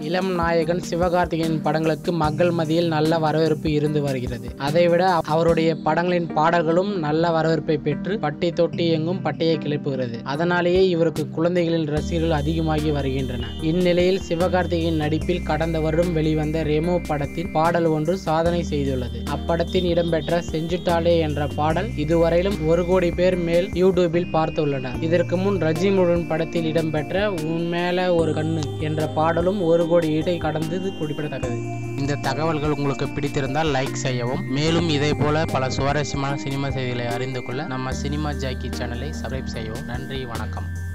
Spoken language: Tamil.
இளம் நாயகன் சிவகார்த்திகேயன் படங்களுக்கு மக்கள் மத்தியில் நல்ல வரவேற்பு இருந்து வருகிறது அதைவிட அவருடைய படங்களின் பாடல்களும் நல்ல வரவேற்பை பெற்று பட்டி தொட்டி எங்கும் பட்டையை கிளப்புகிறது அதனாலேயே இவருக்கு குழந்தைகளின் ரசிகர்கள் அதிகமாகி வருகின்றன இந்நிலையில் சிவகார்த்திகேயன் நடிப்பில் கடந்த வருடம் வெளிவந்த ரெமோ படத்தின் பாடல் ஒன்று சாதனை செய்துள்ளது அப்படத்தில் இடம்பெற்ற செஞ்சுட்டாலே என்ற பாடல் இதுவரையிலும் ஒரு கோடி பேர் மேல் யூடியூபில் பார்த்துள்ளனர் இதற்கு முன் ரஜினிமுருகன் படத்தில் இடம்பெற்ற உன் மேல ஒரு கண்ணு என்ற பாடலும் ஒரு கோடி ஈட்டை கடந்தது குறிப்பிடத்தக்கது இந்த தகவல்கள் உங்களுக்கு பிடித்திருந்தால் லைக் செய்யவும் மேலும் இதே போல பல சுவாரஸ்யமான சினிமா செய்திகளை அறிந்து கொள்ள நம்ம சினிமா ஜாக்கி சேனலை சப்ஸ்கிரைப் செய்யவும் நன்றி வணக்கம்